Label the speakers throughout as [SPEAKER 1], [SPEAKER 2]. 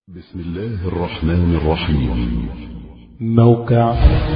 [SPEAKER 1] بسم الله الرحمن الرحيم
[SPEAKER 2] موقع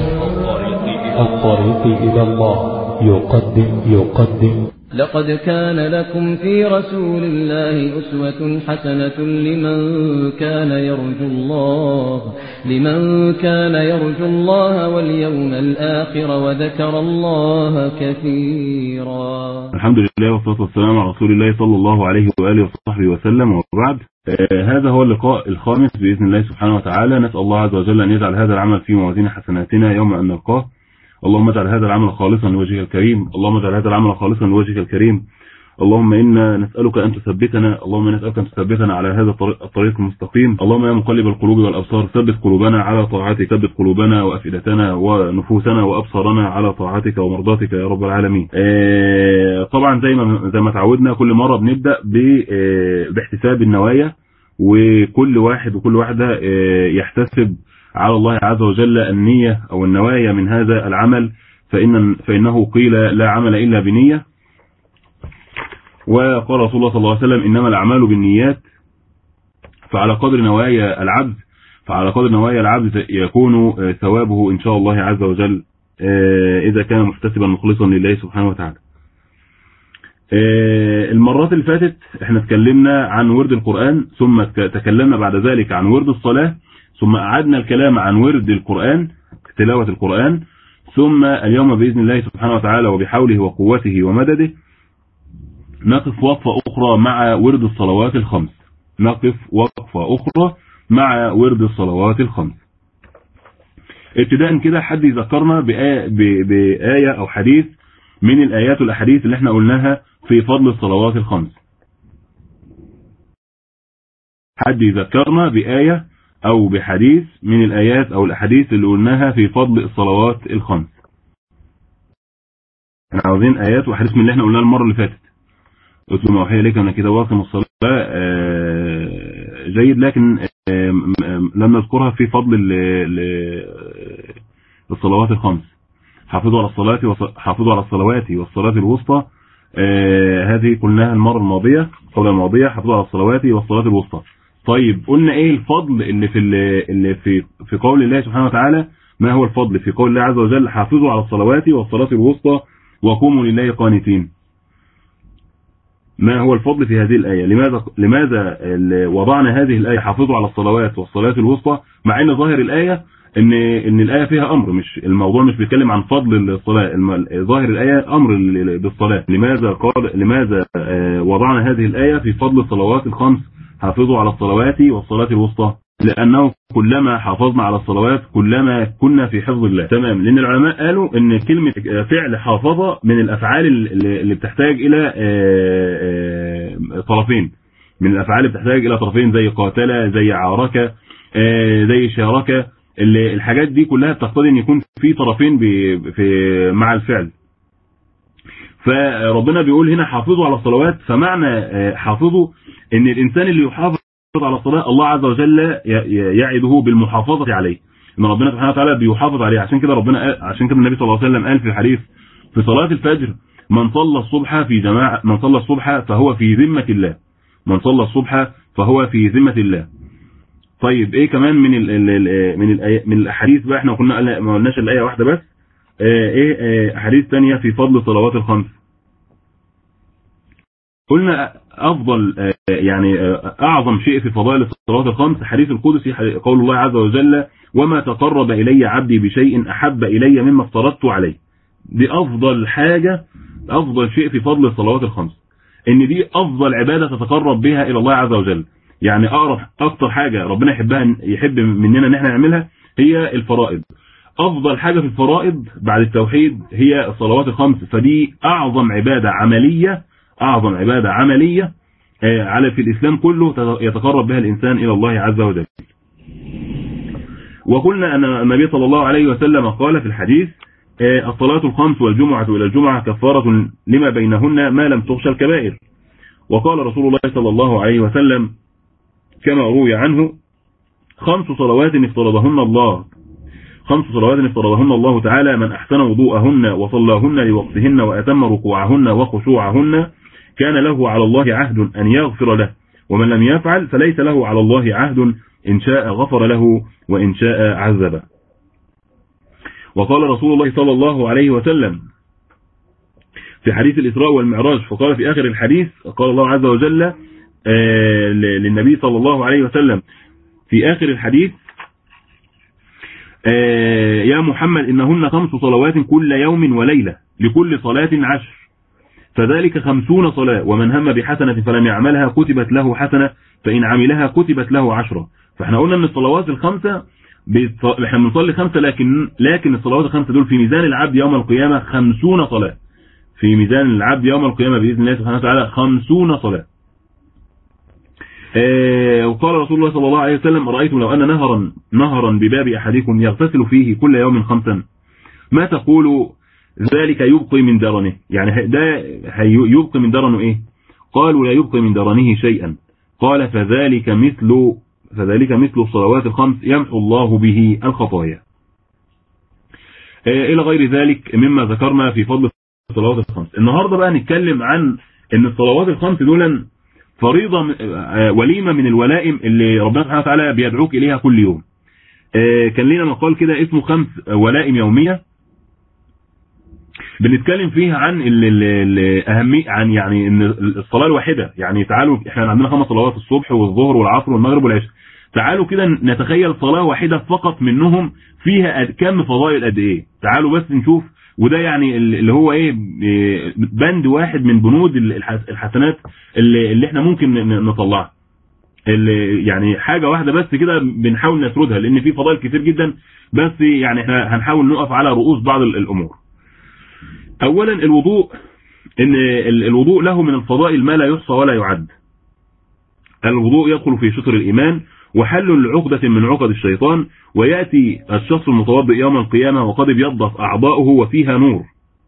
[SPEAKER 2] الطريق إلى الله يقدم يقدم
[SPEAKER 3] لقد كان لكم في رسول الله أسوة حسنة لمن كان يرجو الله لمن كان يرجو الله واليوم الآخر وذكر الله كثيرا
[SPEAKER 4] الحمد لله والصلاة والسلام على رسول الله صلى الله عليه وآله وصحبه وسلم وبعد آه هذا هو اللقاء الخامس بإذن الله سبحانه وتعالى نسأل الله عز وجل أن يجعل هذا العمل في موازين حسناتنا يوم أن نلقاه اللهم اجعل هذا العمل خالصا لوجهك الكريم اللهم اجعل هذا العمل خالصا لوجهك الكريم اللهم إنا نسألك أن تثبتنا اللهم نسألك أن تثبتنا على هذا الطريق المستقيم اللهم يا مقلب القلوب والأبصار ثبت قلوبنا على طاعتك ثبت قلوبنا وأفئدتنا ونفوسنا وأبصارنا على طاعتك ومرضاتك يا رب العالمين طبعا زي ما زي ما تعودنا كل مرة بنبدأ باحتساب النوايا وكل واحد وكل واحدة يحتسب على الله عز وجل النية أو النوايا من هذا العمل فإن فإنه قيل لا عمل إلا بنية وقال رسول الله صلى الله عليه وسلم إنما الأعمال بالنيات فعلى قدر نوايا العبد فعلى قدر نوايا العبد يكون ثوابه إن شاء الله عز وجل إذا كان محتسبا مخلصا لله سبحانه وتعالى المرات اللي فاتت احنا اتكلمنا عن ورد القرآن ثم تكلمنا بعد ذلك عن ورد الصلاة ثم أعدنا الكلام عن ورد القرآن تلاوة القرآن ثم اليوم بإذن الله سبحانه وتعالى وبحوله وقوته ومدده نقف وقفة أخرى مع ورد الصلوات الخمس نقف وقفة أخرى مع ورد الصلوات الخمس ابتداء كده حد يذكرنا بآية, بآية أو حديث من الآيات والأحاديث اللي احنا قلناها في فضل الصلوات الخمس حد يذكرنا بآية أو بحديث من الآيات أو الأحاديث اللي قلناها في فضل الصلوات الخمس احنا عاوزين آيات وحديث من اللي احنا قلناها المرة اللي فاتت قلت له ما وحي لك أنا كده واقم الصلاة جيد لكن لم نذكرها في فضل الصلوات الخمس حافظوا على الصلاة حافظوا على الصلوات والصلاة الوسطى هذه قلناها المرة الماضية القولة الماضية حافظوا على الصلوات والصلاة الوسطى طيب قلنا ايه الفضل اللي في اللي في في قول الله سبحانه وتعالى ما هو الفضل في قول الله عز وجل حافظوا على الصلوات والصلاة الوسطى وقوموا لله قانتين ما هو الفضل في هذه الآية لماذا لماذا وضعنا هذه الآية حافظوا على الصلوات والصلاة الوسطى مع ان ظاهر الآية ان ان الآية فيها امر مش الموضوع مش بيتكلم عن فضل الصلاة ظاهر الآية امر بالصلاة لماذا قال لماذا وضعنا هذه الآية في فضل الصلوات الخمس حافظوا على الصلوات والصلاة الوسطى لأنه كلما حافظنا على الصلوات كلما كنا في حفظ الله تمام لأن العلماء قالوا ان كلمة فعل حافظة من الأفعال اللي بتحتاج إلى طرفين من الأفعال اللي بتحتاج إلى طرفين زي قاتلة زي عاركة زي شاركة الحاجات دي كلها بتقتضي ان يكون في طرفين في مع الفعل فربنا بيقول هنا حافظوا على الصلوات فمعنى حافظوا ان الانسان اللي يحافظ على الصلاة الله عز وجل يعده بالمحافظة عليه ان ربنا سبحانه وتعالى بيحافظ عليه عشان كده ربنا عشان كده النبي صلى الله عليه وسلم قال في الحديث في صلاة الفجر من صلى الصبح في جماعة من صلى الصبح فهو في ذمة الله من صلى الصبح فهو في ذمة الله طيب ايه كمان من ال ال من ال من الاحاديث بقى احنا كنا ما قلناش الايه واحده بس ايه احاديث ثانيه في فضل الصلوات الخمس قلنا افضل يعني اعظم شيء في فضائل الصلوات الخمس حديث القدسي قول الله عز وجل وما تقرب الي عبدي بشيء احب الي مما افترضت عليه دي افضل حاجه افضل شيء في فضل الصلوات الخمس ان دي افضل عباده تتقرب بها الى الله عز وجل يعني اقرب اكتر حاجة ربنا يحبها يحب مننا ان احنا نعملها هي الفرائض افضل حاجة في الفرائض بعد التوحيد هي الصلوات الخمس فدي اعظم عبادة عملية اعظم عبادة عملية على في الاسلام كله يتقرب بها الانسان الى الله عز وجل وقلنا ان النبي صلى الله عليه وسلم قال في الحديث الصلاة الخمس والجمعة الى الجمعة كفارة لما بينهن ما لم تغشى الكبائر وقال رسول الله صلى الله عليه وسلم كما روي عنه خمس صلوات افترضهن الله خمس صلوات افترضهن الله تعالى من أحسن وضوءهن وصلاهن لوقتهن وأتم ركوعهن وخشوعهن كان له على الله عهد أن يغفر له ومن لم يفعل فليس له على الله عهد إن شاء غفر له وإن شاء عذبه وقال رسول الله صلى الله عليه وسلم في حديث الإسراء والمعراج فقال في آخر الحديث قال الله عز وجل للنبي صلى الله عليه وسلم في آخر الحديث يا محمد إنهن خمس صلوات كل يوم وليلة لكل صلاة عشر فذلك خمسون صلاة ومن هم بحسنة فلم يعملها كتبت له حسنة فإن عملها كتبت له عشرة فاحنا قلنا ان الصلوات الخمسة بيص... احنا بنصلي خمسة لكن لكن الصلوات الخمسة دول في ميزان العبد يوم القيامة خمسون صلاة في ميزان العبد يوم القيامة بإذن الله سبحانه وتعالى خمسون صلاة آه وقال رسول الله صلى الله عليه وسلم رأيتم لو أن نهرا نهرا بباب أحدكم يغتسل فيه كل يوم خمسا ما تقول ذلك يبقي من درنه يعني ده يبقي من درنه ايه قالوا لا يبقي من درنه شيئا قال فذلك مثل فذلك مثل الصلوات الخمس يمحو الله به الخطايا إلى غير ذلك مما ذكرنا في فضل الصلوات الخمس النهاردة بقى نتكلم عن ان الصلوات الخمس دولا فريضة وليمة من الولائم اللي ربنا سبحانه وتعالى بيدعوك إليها كل يوم كان لنا مقال كده اسمه خمس ولائم يومية بنتكلم فيها عن الاهميه عن يعني ان الصلاه الواحده يعني تعالوا احنا عندنا خمس صلوات الصبح والظهر والعصر والمغرب والعشاء تعالوا كده نتخيل صلاه واحده فقط منهم فيها كم فضائل قد ايه تعالوا بس نشوف وده يعني اللي هو ايه بند واحد من بنود الحسنات اللي, اللي احنا ممكن نطلعها اللي يعني حاجه واحده بس كده بنحاول نسردها لان في فضائل كتير جدا بس يعني احنا هنحاول نقف على رؤوس بعض الامور اولا الوضوء ان الوضوء له من الفضائل ما لا يحصى ولا يعد الوضوء يدخل في شطر الايمان وحل لعقدة من عقد الشيطان ويأتي الشخص المتوضئ يوم القيامة وقد ابيضت أعضاؤه وفيها نور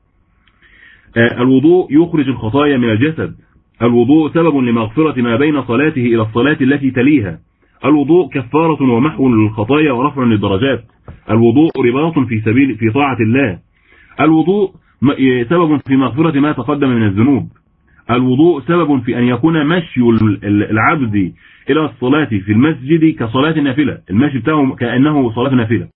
[SPEAKER 4] الوضوء يخرج الخطايا من الجسد الوضوء سبب لمغفرة ما بين صلاته إلى الصلاة التي تليها الوضوء كفارة ومحو للخطايا ورفع للدرجات الوضوء رباط في سبيل في طاعة الله الوضوء سبب في مغفرة ما تقدم من الذنوب الوضوء سبب في أن يكون مشي العبد إلى الصلاة في المسجد كصلاة النافلة المشي بتاعه كأنه صلاة نافلة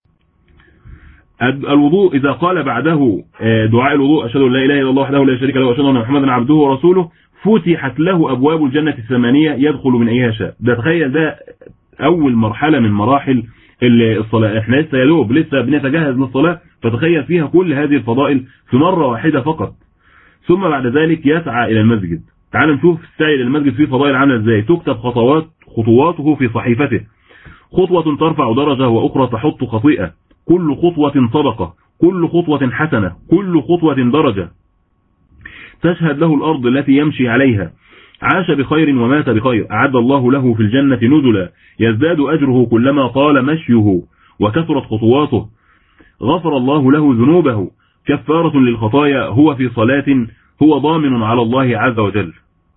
[SPEAKER 4] الوضوء إذا قال بعده دعاء الوضوء أشهد أن لا إله إلا الله وحده لا شريك له وأشهد أن محمدا عبده ورسوله فتحت له أبواب الجنة الثمانية يدخل من أيها شاء ده تخيل ده أول مرحلة من مراحل الصلاة احنا لسه يا دوب لسه بنتجهز للصلاة فتخيل فيها كل هذه الفضائل في مرة واحدة فقط ثم بعد ذلك يسعى إلى المسجد تعال نشوف السعي إلى المسجد فيه فضائل عاملة ازاي تكتب خطوات خطواته في صحيفته خطوة ترفع درجة وأخرى تحط خطيئة كل خطوة صدقة كل خطوة حسنة كل خطوة درجة تشهد له الأرض التي يمشي عليها عاش بخير ومات بخير أعد الله له في الجنة نزلا يزداد أجره كلما طال مشيه وكثرت خطواته غفر الله له ذنوبه كفارة للخطايا هو في صلاة هو ضامن على الله عز وجل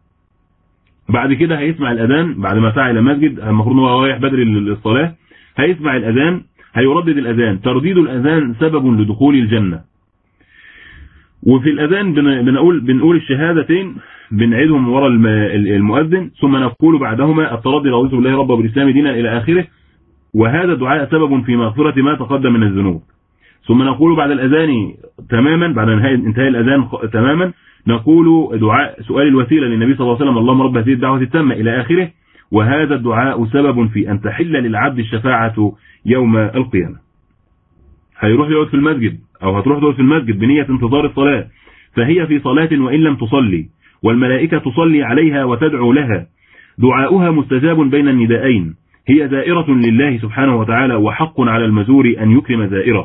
[SPEAKER 4] بعد كده هيسمع الأذان بعد ما سعى إلى المسجد المفروض هو رايح بدري للصلاة هيسمع الأذان هيردد الأذان ترديد الأذان سبب لدخول الجنة وفي الأذان بنقول بنقول الشهادتين بنعيدهم وراء المؤذن ثم نقول بعدهما الترضي رضيت بالله رب وبالإسلام دينا إلى آخره وهذا الدعاء سبب في مغفرة ما تقدم من الذنوب ثم نقول بعد الأذان تماما بعد انتهاء الأذان تماما نقول دعاء سؤال الوسيلة للنبي صلى الله عليه وسلم اللهم رب هذه الدعوة التامة إلى آخره وهذا الدعاء سبب في أن تحل للعبد الشفاعة يوم القيامة هيروح يقعد في المسجد أو هتروح تقعد في المسجد بنية انتظار الصلاة فهي في صلاة وإن لم تصلي والملائكة تصلي عليها وتدعو لها دعاؤها مستجاب بين الندائين هي زائرة لله سبحانه وتعالى وحق على المزور أن يكرم زائره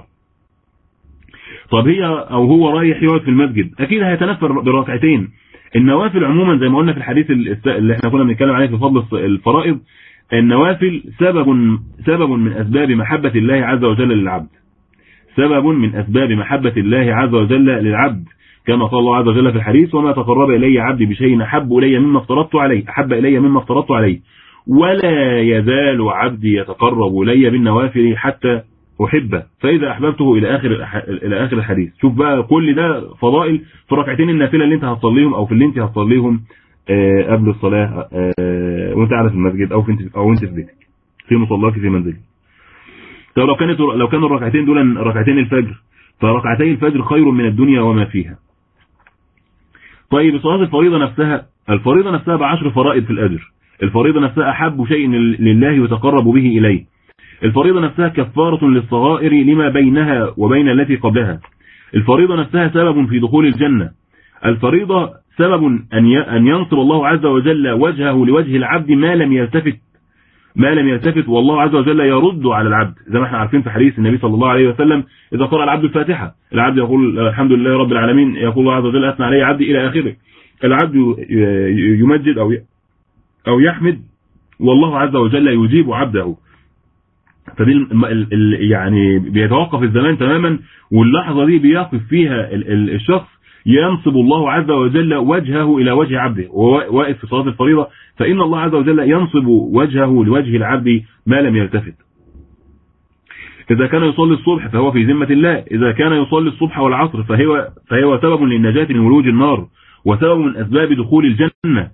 [SPEAKER 4] طب هي أو هو رايح يقعد في المسجد أكيد هيتنفر بركعتين النوافل عموما زي ما قلنا في الحديث اللي احنا كنا بنتكلم عليه في فضل الفرائض النوافل سبب سبب من أسباب محبة الله عز وجل للعبد سبب من أسباب محبة الله عز وجل للعبد كما قال الله عز وجل في الحديث وما تقرب إلي عبدي بشيء أحب إلي مما افترضت عليه أحب إلي مما افترضت عليه ولا يزال عبدي يتقرب إلي بالنوافل حتى أحبه فإذا أحببته إلى آخر إلى آخر الحديث شوف بقى كل ده فضائل في ركعتين النافلة اللي أنت هتصليهم أو في اللي أنت هتصليهم آه، قبل الصلاة آه، وانت قاعد في المسجد او في انت او انت في بيتك في مصلاك في منزلك طب لو كانت لو كانوا الركعتين دول ركعتين الفجر فركعتي الفجر خير من الدنيا وما فيها طيب صلاة الفريضة نفسها الفريضة نفسها بعشر فرائض في الأجر الفريضة نفسها أحب شيء لله يتقرب به إليه الفريضة نفسها كفارة للصغائر لما بينها وبين التي قبلها الفريضة نفسها سبب في دخول الجنة الفريضة سبب أن أن ينصب الله عز وجل وجهه لوجه العبد ما لم يلتفت ما لم يلتفت والله عز وجل يرد على العبد زي ما احنا عارفين في حديث النبي صلى الله عليه وسلم إذا قرأ العبد الفاتحة العبد يقول الحمد لله رب العالمين يقول الله عز وجل أثنى علي عبدي إلى آخره العبد يمجد أو أو يحمد والله عز وجل يجيب عبده فدي يعني بيتوقف الزمان تماما واللحظة دي بيقف فيها الشخص ينصب الله عز وجل وجهه إلى وجه عبده وهو واقف في صلاة الفريضة فإن الله عز وجل ينصب وجهه لوجه العبد ما لم يلتفت إذا كان يصلي الصبح فهو في ذمة الله إذا كان يصلي الصبح والعصر فهو, فهو سبب للنجاة من ولوج النار وسبب من أسباب دخول الجنة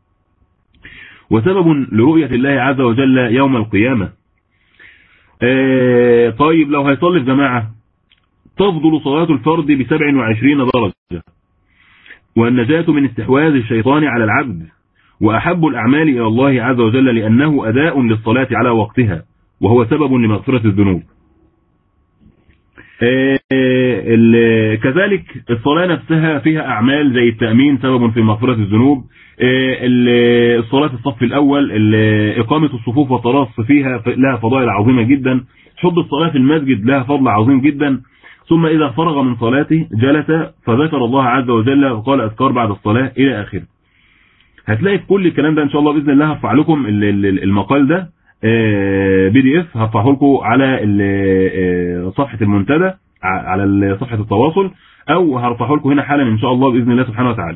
[SPEAKER 4] وسبب لرؤية الله عز وجل يوم القيامة آه طيب لو هيصلي في جماعة تفضل صلاة الفرد ب 27 درجة والنجاة من استحواذ الشيطان على العبد وأحب الأعمال إلى الله عز وجل لأنه أداء للصلاة على وقتها وهو سبب لمغفرة الذنوب كذلك الصلاة نفسها فيها أعمال زي التأمين سبب في مغفرة الذنوب الصلاة الصف الأول إقامة الصفوف والتراص فيها لها فضائل عظيمة جدا حب الصلاة في المسجد لها فضل عظيم جدا ثم إذا فرغ من صلاته جلس فذكر الله عز وجل وقال أذكار بعد الصلاة إلى آخره هتلاقي في كل الكلام ده إن شاء الله بإذن الله هرفع لكم المقال ده بي دي اف هرفعه لكم على صفحة المنتدى على صفحة التواصل او هرفعه لكم هنا حالا ان شاء الله باذن الله سبحانه وتعالى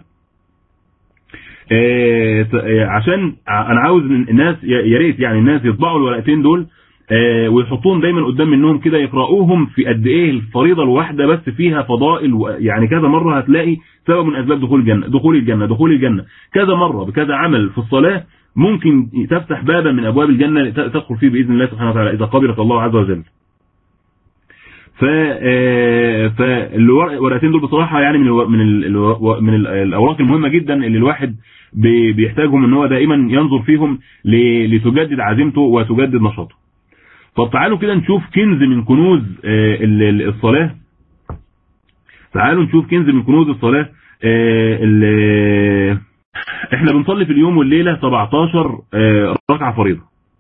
[SPEAKER 4] عشان انا عاوز الناس يا ريت يعني الناس يطبعوا الورقتين دول ويحطوهم دايما قدام منهم كده يقرأوهم في قد ايه الفريضة الواحدة بس فيها فضائل يعني كذا مرة هتلاقي سبب من اسباب دخول الجنة دخول الجنة دخول الجنة كذا مرة بكذا عمل في الصلاة ممكن تفتح بابا من ابواب الجنة تدخل فيه باذن الله سبحانه وتعالى اذا قبلك الله عز وجل ف فالورقتين دول بصراحة يعني من من من الاوراق المهمة جدا اللي الواحد بيحتاجهم ان هو دائما ينظر فيهم لتجدد عزيمته وتجدد نشاطه طب تعالوا كده نشوف كنز من كنوز الصلاة تعالوا نشوف كنز من كنوز الصلاة احنا بنصلي في اليوم والليلة 17 ركعة فريضة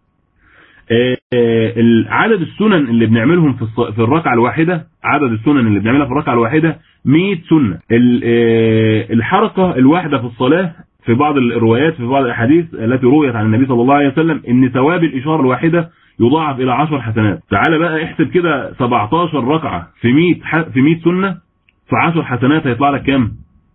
[SPEAKER 4] عدد السنن اللي بنعملهم في في الركعة الواحدة عدد السنن اللي بنعملها في الركعة الواحدة 100 سنة الحركة الواحدة في الصلاة في بعض الروايات في بعض الاحاديث التي رويت عن النبي صلى الله عليه وسلم ان ثواب الاشارة الواحدة يضاعف الى 10 حسنات تعال بقى احسب كده 17 ركعة في 100 في 100 سنة في 10 حسنات هيطلع لك كام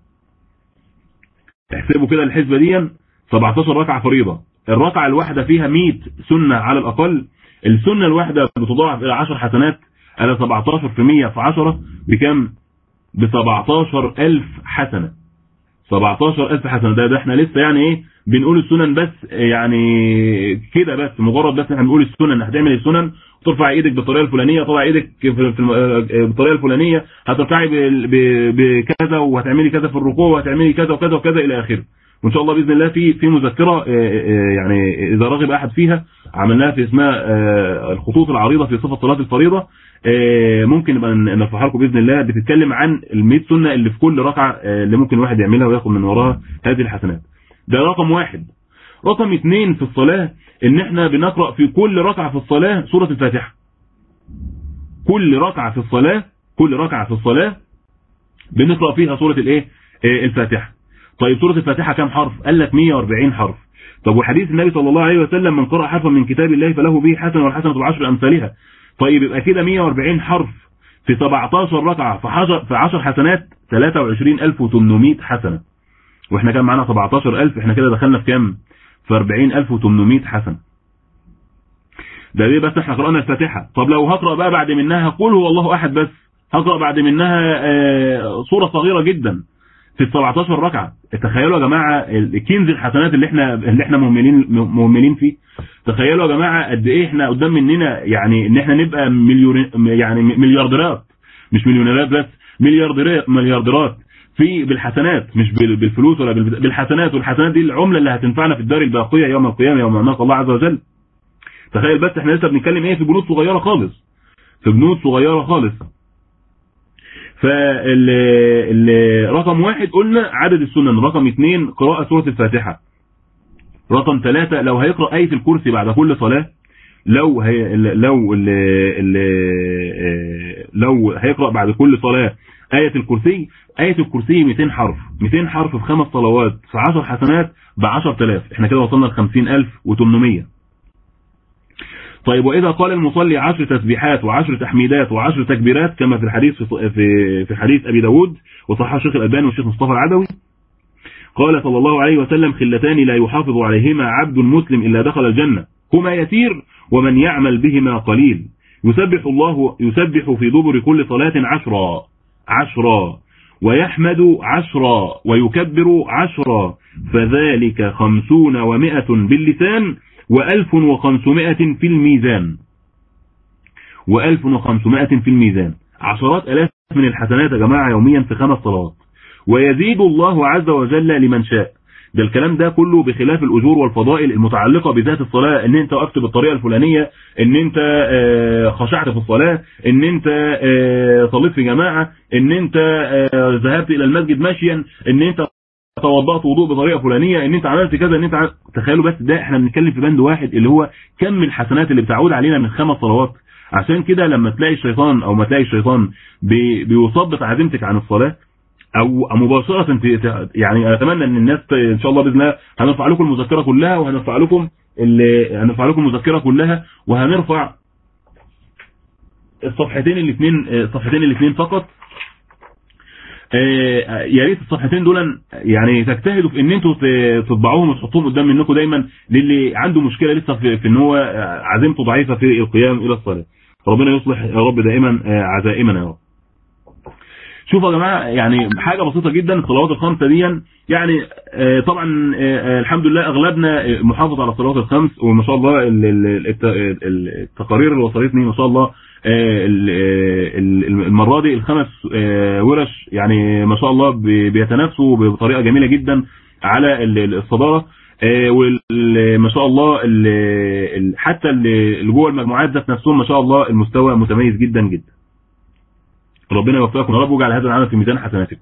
[SPEAKER 4] احسبوا كده الحسبة دي 17 ركعة فريضة الركعة الواحدة فيها 100 سنة على الأقل السنة الواحدة بتضاعف إلى 10 حسنات على 17 في 100 في 10 بكام ب 17000 حسنة 17000 حسنة ده, ده احنا لسه يعني ايه بنقول السنن بس يعني كده بس مجرد بس احنا بنقول السنن هتعمل السنن وترفع ايدك بالطريقه الفلانيه طلع ايدك في بالطريقه الفلانيه هترفعي بكذا وهتعملي كذا في الركوع وهتعملي كذا وكذا وكذا الى اخره وان شاء الله باذن الله في في مذكره يعني اذا رغب احد فيها عملناها في اسمها الخطوط العريضه في صفه صلاه الفريضه ممكن نبقى نرفعها لكم باذن الله بتتكلم عن ال100 سنه اللي في كل ركعه اللي ممكن الواحد يعملها وياخد من وراها هذه الحسنات ده رقم واحد رقم اثنين في الصلاة ان احنا بنقرأ في كل ركعة في الصلاة سورة الفاتحة كل ركعة في الصلاة كل ركعة في الصلاة بنقرأ فيها سورة الايه الفاتحة طيب سورة الفاتحة كام حرف قال لك 140 حرف طب وحديث النبي صلى الله عليه وسلم من قرأ حرفا من كتاب الله فله به حسنة والحسنة بعشر امثالها طيب يبقى كده 140 حرف في 17 ركعة في 10 في 10 حسنات 23800 حسنة واحنا كان معانا 17000 احنا كده دخلنا في كام في 40800 حسنة ده ليه بس احنا قرأنا الفاتحة طب لو هقرأ بقى بعد منها قل هو الله احد بس هقرأ بعد منها آه صورة صغيرة جدا في ال 17 ركعه تخيلوا يا جماعه كنز الحسنات اللي احنا اللي احنا مهملين مهملين فيه تخيلوا يا جماعه قد ايه احنا قدام مننا يعني ان احنا نبقى مليون يعني مليارديرات مش مليونيرات بس مليارديرات مليارديرات في بالحسنات مش بالفلوس ولا بالحسنات والحسنات دي العمله اللي هتنفعنا في الدار الباقيه يوم القيامه يوم نلقى الله عز وجل تخيل بس احنا لسه بنتكلم ايه في بنود صغيره خالص في بنود صغيره خالص فرقم واحد قلنا عدد السنن رقم اثنين قراءة سورة الفاتحة رقم ثلاثة لو هيقرأ آية الكرسي بعد كل صلاة لو هي لو ال ال لو هيقرأ بعد كل صلاة آية الكرسي آية الكرسي 200 حرف 200 حرف في خمس صلوات في 10 حسنات ب 10000 احنا كده وصلنا ل 50800 طيب وإذا قال المصلي عشر تسبيحات وعشر تحميدات وعشر تكبيرات كما في الحديث في في, في حديث أبي داود وصححه الشيخ الألباني والشيخ مصطفى العدوي قال صلى الله عليه وسلم خلتان لا يحافظ عليهما عبد مسلم إلا دخل الجنة هما يسير ومن يعمل بهما قليل يسبح الله يسبح في دبر كل صلاة عشرا عشرا ويحمد عشرا ويكبر عشرا فذلك خمسون ومائة باللسان وألف وخمسمائة في الميزان وألف وخمسمائة في الميزان عشرات ألاف من الحسنات يا جماعة يوميا في خمس صلوات ويزيد الله عز وجل لمن شاء ده الكلام ده كله بخلاف الأجور والفضائل المتعلقة بذات الصلاة ان انت وقفت بالطريقة الفلانية ان انت خشعت في الصلاة ان انت صليت في جماعة ان انت ذهبت الى المسجد ماشيا ان انت توضأت وضوء بطريقة فلانية ان انت عملت كذا ان انت عملت تخيلوا بس ده احنا بنتكلم في بند واحد اللي هو كم الحسنات اللي بتعود علينا من خمس صلوات عشان كده لما تلاقي الشيطان او ما تلاقي الشيطان بي بيثبط عزيمتك عن الصلاة او مباشرة يعني اتمنى ان الناس ان شاء الله باذن الله هنرفع لكم المذكرة كلها وهنرفع لكم هنرفع لكم المذكرة كلها وهنرفع الصفحتين الاثنين الصفحتين الاثنين فقط يا ريت الصفحتين دول يعني تجتهدوا في ان انتوا تطبعوهم وتحطوهم قدام منكم دايما للي عنده مشكله لسه في, في ان هو عزيمته ضعيفه في القيام الى الصلاه ربنا يصلح يا رب دائما عزائمنا يا رب شوفوا يا جماعه يعني حاجه بسيطه جدا الصلوات الخمسه دي يعني طبعا الحمد لله اغلبنا محافظ على الصلوات الخمس وما شاء الله التقارير اللي وصلتني ما شاء الله المرة دي الخمس ورش يعني ما شاء الله بيتنافسوا بطريقة جميلة جدا على الصدارة وما شاء الله حتى اللي جوه المجموعات ذات نفسهم ما شاء الله المستوى متميز جدا جدا ربنا يوفقكم يا رب ويجعل هذا العمل في ميزان حسناتكم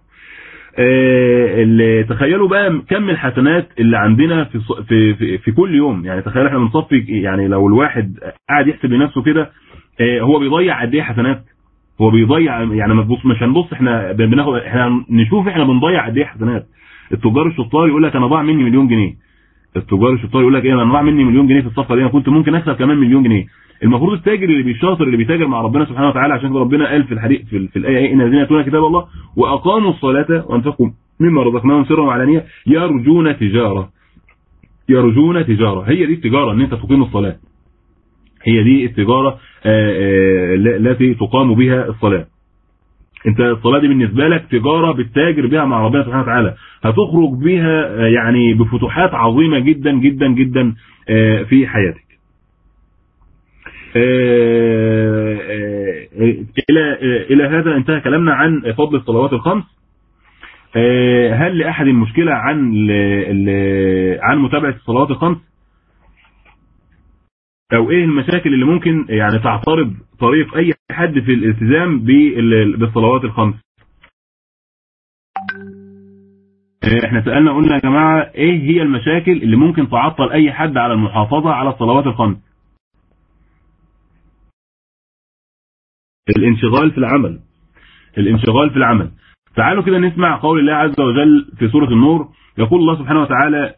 [SPEAKER 4] تخيلوا بقى كم الحسنات اللي عندنا في في في, في كل يوم يعني تخيل احنا بنصفي يعني لو الواحد قاعد يحسب لنفسه كده هو بيضيع قد ايه حسنات هو بيضيع يعني ما تبص مش هنبص احنا بناخد احنا نشوف احنا بنضيع قد ايه حسنات التجار الشطار يقول لك انا ضاع مني مليون جنيه التجار الشطار يقول لك ايه انا ضاع مني مليون جنيه في الصفقه دي انا كنت ممكن اكسب كمان مليون جنيه المفروض التاجر اللي بيشاطر اللي بيتاجر مع ربنا سبحانه وتعالى عشان كده ربنا قال في الحديث في, في الايه ايه ان الذين يتلون كتاب الله واقاموا الصلاه وانفقوا مما رزقناهم سرا وعلانيه يرجون تجاره يرجون تجاره هي دي التجاره ان انت تقيم الصلاه هي دي التجاره التي تقام بها الصلاه انت الصلاه دي بالنسبه لك تجاره بتتاجر بها مع ربنا سبحانه وتعالى هتخرج بها يعني بفتوحات عظيمه جدا جدا جدا في حياتك الى الى هذا انتهى كلامنا عن فضل الصلوات الخمس هل لاحد مشكله عن عن متابعه الصلوات الخمس او ايه المشاكل اللي ممكن يعني تعترض طريق اي حد في الالتزام بالصلوات الخمس احنا سألنا قلنا يا جماعة ايه هي المشاكل اللي ممكن تعطل اي حد على المحافظة على الصلوات الخمس الانشغال في العمل الانشغال في العمل تعالوا كده نسمع قول الله عز وجل في سورة النور يقول الله سبحانه وتعالى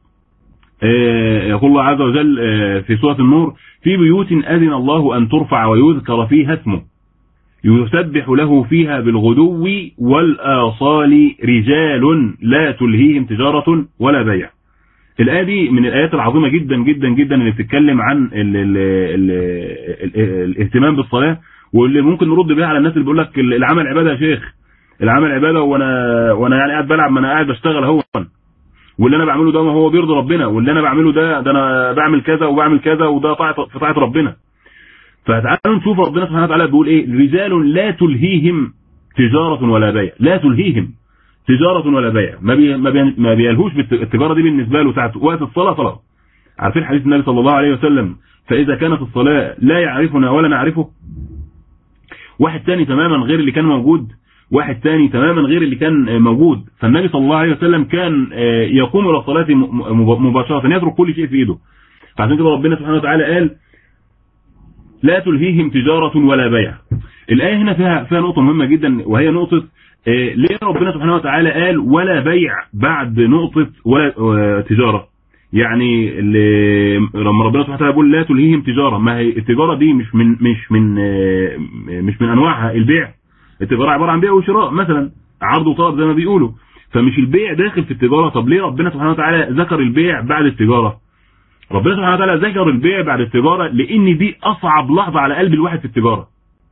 [SPEAKER 4] يقول الله عز وجل في سورة النور في بيوت أذن الله أن ترفع ويذكر فيها اسمه يسبح له فيها بالغدو والآصال رجال لا تلهيهم تجارة ولا بيع الآية دي من الآيات العظيمة جدا جدا جدا اللي بتتكلم عن ال ال ال ال الاهتمام بالصلاة واللي ممكن نرد بيها على الناس اللي بيقول لك العمل عبادة يا شيخ العمل عباده وانا وانا يعني قاعد بلعب ما انا قاعد بشتغل اهو واللي انا بعمله ده ما هو بيرضي ربنا واللي انا بعمله ده ده انا بعمل كذا وبعمل كذا وده طاعه في طاعه ربنا فتعالوا نشوف ربنا سبحانه وتعالى بيقول ايه رجال لا تلهيهم تجاره ولا بيع لا تلهيهم تجاره ولا بيع ما بي ما, بي ما بيلهوش بالتجاره دي بالنسبه له ساعه وقت الصلاه صلاه عارفين حديث النبي صلى الله عليه وسلم فاذا كانت الصلاه لا يعرفنا ولا نعرفه واحد تاني تماما غير اللي كان موجود واحد تاني تماما غير اللي كان موجود فالنبي صلى الله عليه وسلم كان يقوم الى الصلاه مباشره يترك كل شيء في ايده فعشان كده ربنا سبحانه وتعالى قال لا تلهيهم تجاره ولا بيع الايه هنا فيها فيها نقطه مهمه جدا وهي نقطه ليه ربنا سبحانه وتعالى قال ولا بيع بعد نقطه ولا تجاره يعني لما ربنا سبحانه وتعالى بيقول لا تلهيهم تجاره ما هي التجاره دي مش من مش من مش من انواعها البيع التجاره عباره عن بيع وشراء مثلا عرض وطلب زي ما بيقولوا فمش البيع داخل في التجاره طب ليه ربنا سبحانه وتعالى ذكر البيع بعد التجاره ربنا سبحانه وتعالى ذكر البيع بعد التجاره لان دي اصعب لحظه على قلب الواحد في التجاره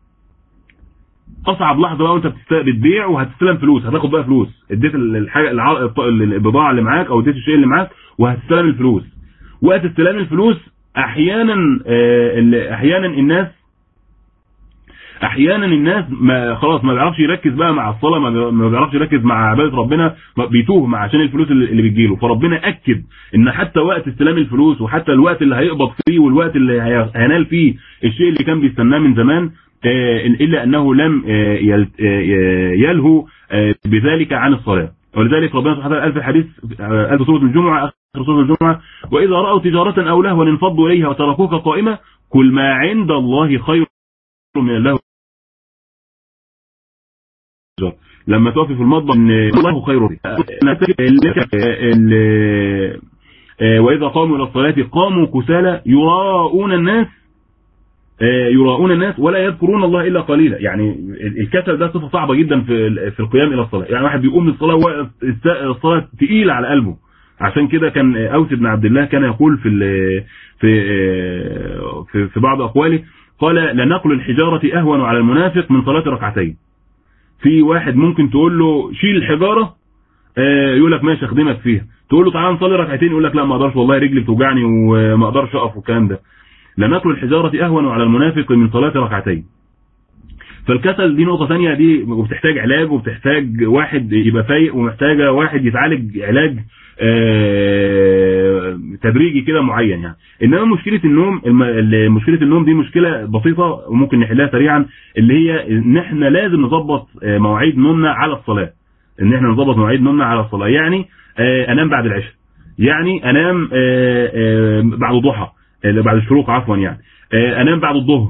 [SPEAKER 4] اصعب لحظه بقى وانت بتبيع وهتستلم فلوس هتاخد بقى فلوس اديت الحاجه البضاعه اللي معاك او اديت الشيء اللي معاك وهتستلم الفلوس وقت استلام الفلوس احيانا احيانا الناس احيانا الناس ما خلاص ما بيعرفش يركز بقى مع الصلاه ما بيعرفش يركز مع عباده ربنا بيتوه مع عشان الفلوس اللي بتجيله فربنا اكد ان حتى وقت استلام الفلوس وحتى الوقت اللي هيقبض فيه والوقت اللي هينال فيه الشيء اللي كان بيستناه من زمان الا انه لم يلهو بذلك عن الصلاه ولذلك ربنا سبحانه وتعالى قال في الحديث قال في سوره الجمعه اخر سوره الجمعه واذا راوا تجاره او لهوا انفضوا اليها وتركوك قائمه كل ما عند الله خير من اللهو لما تقفي في المطبخ ان الله خير واذا قاموا الى الصلاه قاموا كسالى يراءون الناس يراءون الناس ولا يذكرون الله الا قليلا يعني الكسل ده صفه صعبه جدا في في القيام الى الصلاه يعني واحد بيقوم من الصلاه الصلاه ثقيله على قلبه عشان كده كان اوس بن عبد الله كان يقول في في في, في بعض اقواله قال لنقل الحجاره اهون على المنافق من صلاه ركعتين في واحد ممكن تقول له شيل الحجاره يقول لك ماشي اخدمك فيها تقول له تعالى نصلي ركعتين يقول لك لا ما اقدرش والله رجلي بتوجعني وما اقدرش اقف والكلام ده لنقل الحجارة أهون على المنافق من صلاة ركعتين فالكسل دي نقطة ثانية دي وبتحتاج علاج وبتحتاج واحد يبقى فايق ومحتاجة واحد يتعالج علاج تدريجي كده معين يعني انما مشكلة النوم مشكلة النوم دي مشكلة بسيطة وممكن نحلها سريعا اللي هي ان احنا لازم نظبط مواعيد نومنا على الصلاة ان احنا نظبط مواعيد نومنا على الصلاة يعني انام بعد العشاء يعني انام بعد الضحى بعد الشروق عفوا يعني انام بعد الظهر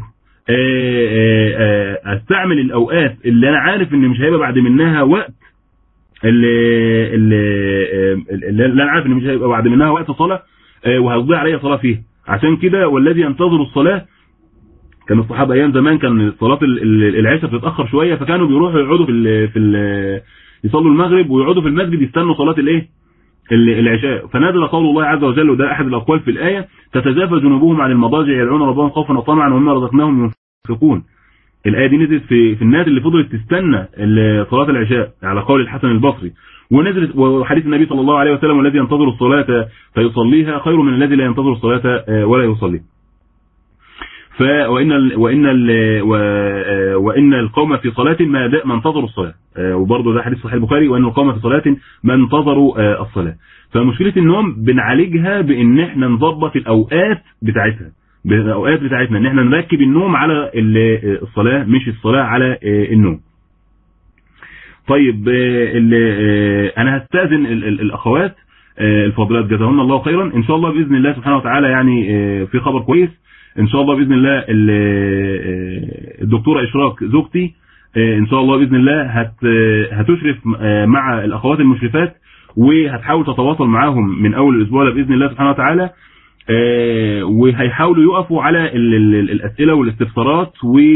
[SPEAKER 4] استعمل الاوقات اللي انا عارف ان مش هيبقى بعد منها وقت اللي, اللي, اللي انا عارف ان مش هيبقى بعد منها وقت صلاه وهتضيع عليا صلاه فيها عشان كده والذي ينتظر الصلاه كان الصحابه ايام زمان كان صلاه العشاء بتتاخر شويه فكانوا بيروحوا يقعدوا في ال في ال يصلوا المغرب ويقعدوا في المسجد يستنوا صلاه الايه العشاء فنزل قول الله عز وجل وده احد الاقوال في الايه تتجافى جنوبهم عن المضاجع يدعون ربهم خوفا وطمعا ومما رزقناهم ينفقون الايه دي نزلت في في الناس اللي فضلت تستنى صلاه العشاء على قول الحسن البصري ونزلت وحديث النبي صلى الله عليه وسلم والذي ينتظر الصلاه فيصليها خير من الذي لا ينتظر الصلاه ولا يصلي ف وان ال وان ال وان القوم في صلاه ما ما انتظروا الصلاه وبرضه ده حديث صحيح البخاري وان القوم في صلاه ما انتظروا الصلاه فمشكله النوم بنعالجها بان احنا نظبط الاوقات بتاعتها الاوقات بتاعتنا ان احنا نركب النوم على الصلاه مش الصلاه على النوم طيب انا هستاذن الاخوات الفاضلات جزاهن الله خيرا ان شاء الله باذن الله سبحانه وتعالى يعني في خبر كويس ان شاء الله باذن الله الدكتوره اشراق زوجتي ان شاء الله باذن الله هت هتشرف مع الاخوات المشرفات وهتحاول تتواصل معاهم من اول الاسبوع باذن الله سبحانه وتعالى وهيحاولوا يقفوا على الاسئله والاستفسارات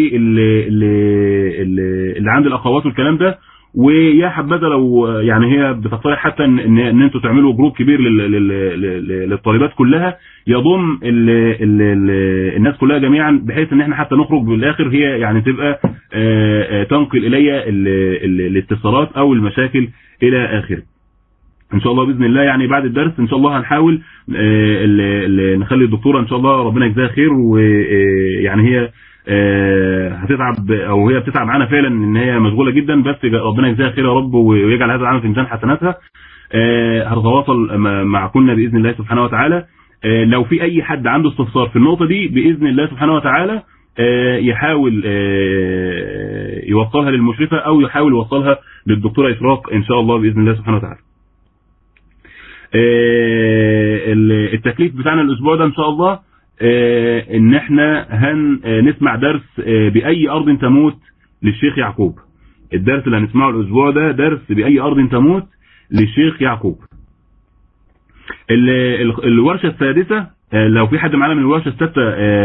[SPEAKER 4] واللي عند الاخوات والكلام ده ويا حبذا لو يعني هي بتقترح حتى ان ان انتوا تعملوا جروب كبير للطالبات كلها يضم ال ال ال الناس كلها جميعا بحيث ان احنا حتى نخرج بالاخر هي يعني تبقى تنقل الي الاتصالات او المشاكل الى اخره ان شاء الله باذن الله يعني بعد الدرس ان شاء الله هنحاول نخلي الدكتوره ان شاء الله ربنا يجزاها خير ويعني هي هتتعب او هي بتتعب معانا فعلا ان هي مشغوله جدا بس ربنا يجزاها خير يا رب ويجعل هذا العمل في ميزان حسناتها هتتواصل مع كنا باذن الله سبحانه وتعالى لو في اي حد عنده استفسار في النقطه دي باذن الله سبحانه وتعالى يحاول يوصلها للمشرفه او يحاول يوصلها للدكتوره اشراق ان شاء الله باذن الله سبحانه وتعالى التكليف بتاعنا الاسبوع ده ان شاء الله ان احنا هنسمع درس باي ارض تموت للشيخ يعقوب الدرس اللي هنسمعه الاسبوع ده درس باي ارض تموت للشيخ يعقوب الورشة السادسة لو في حد معانا من الورشة السادسة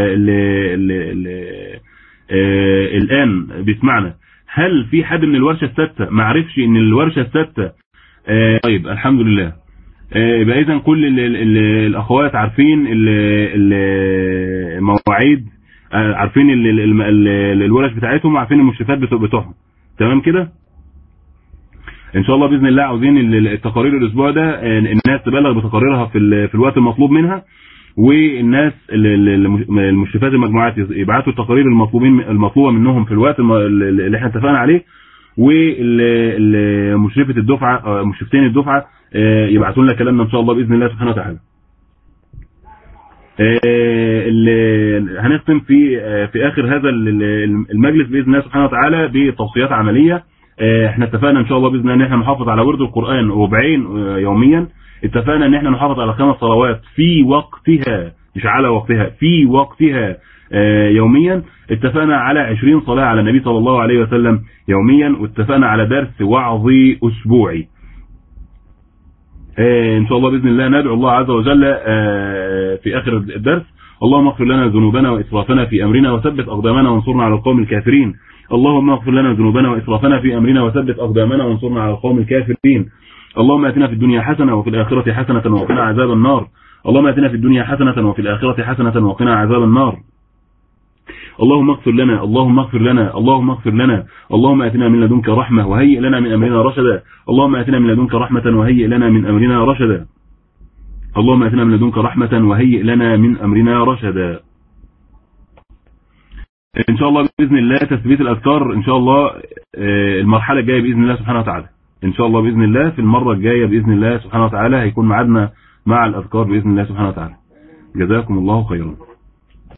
[SPEAKER 4] الان بيسمعنا هل في حد من الورشة السادسة ما عرفش ان الورشة السادسة طيب الحمد لله يبقى اذا كل ال ال الاخوات عارفين المواعيد عارفين الورش بتاعتهم وعارفين المشرفات بتوعهم تمام كده ان شاء الله باذن الله عاوزين التقارير الاسبوع ده الناس تبلغ بتقاريرها في في الوقت المطلوب منها والناس المشرفات المجموعات يبعتوا التقارير المطلوبين المطلوبه منهم في الوقت اللي احنا اتفقنا عليه ومشرفه الدفعه مشرفتين الدفعه يبعتوا لنا كلامنا ان شاء الله باذن الله سبحانه وتعالى هنختم في في اخر هذا المجلس باذن الله سبحانه وتعالى بتوصيات عمليه احنا اتفقنا ان شاء الله باذن الله ان احنا نحافظ على ورد القران ربعين يوميا اتفقنا ان احنا نحافظ على خمس صلوات في وقتها مش على وقتها في وقتها يوميا اتفقنا على 20 صلاة على النبي صلى الله عليه وسلم يوميا واتفقنا على درس وعظي اسبوعي ان شاء الله باذن الله ندعو الله عز وجل في اخر الدرس اللهم اغفر لنا ذنوبنا واسرافنا في امرنا وثبت اقدامنا وانصرنا على القوم الكافرين اللهم اغفر لنا ذنوبنا واسرافنا في امرنا وثبت اقدامنا وانصرنا على القوم الكافرين اللهم اتنا في الدنيا حسنه وفي الاخره حسنه وقنا عذاب النار اللهم اتنا في الدنيا حسنه وفي الاخره حسنه وقنا عذاب النار اللهم اغفر لنا اللهم اغفر لنا اللهم اغفر لنا اللهم اتنا من لدنك رحمه وهيئ لنا من امرنا رشدا اللهم اتنا من لدنك رحمه وهيئ لنا من امرنا رشدا اللهم اتنا من لدنك رحمه وهيئ لنا من امرنا رشدا ان شاء الله باذن الله تثبيت الاذكار ان شاء الله المرحله الجايه باذن الله سبحانه وتعالى ان شاء الله باذن الله في المره الجايه باذن الله سبحانه وتعالى هيكون ميعادنا مع الاذكار باذن الله سبحانه وتعالى جزاكم الله خيرا